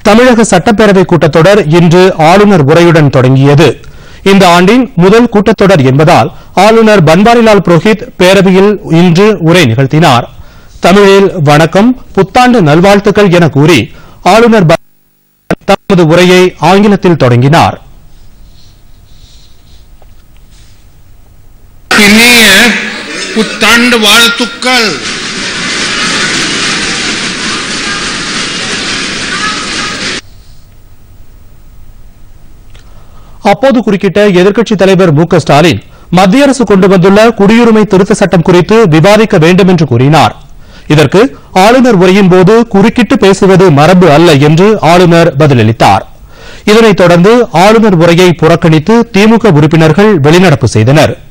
தமிழக சட்டப்பேரவை கூட்டத்தொடர் இன்று ஆளுநர் உரையுடன் தொடங்கியது இந்த ஆண்டின் முதல் கூட்டத்தொடர் என்பதால் ஆளுநர் பன்வாரிலால் புரோஹித் பேரவையில் இன்று உரை நிகழ்த்தினார் தமிழில் வணக்கம் புத்தாண்டு நல்வாழ்த்துக்கள் என கூறி ஆளுநர் ப- தமது உரையை ஆங்கிலத்தில் தொடங்கினார் இனிய புத்தாண்டு வாழ்த்துக்கள் அப்போது குறுக்கிட்ட எதிர்க்கட்சித் தலைவர் மு க ஸ்டாலின் மத்திய அரசு கொண்டு வந்துள்ள குடியுரிமை திருத்த சட்டம் குறித்து விவாதிக்க வேண்டும் என்று கூறினார் இதற்கு ஆளுநர் உரையின் போது குறுக்கிட்டு பேசுவது மரபு அல்ல என்று ஆளுநர் பதிலளித்தார் இதனைத் தொடர்ந்து ஆளுநர் உரையை புறக்கணித்து திமுக உறுப்பினர்கள் வெளிநடப்பு செய்தனர்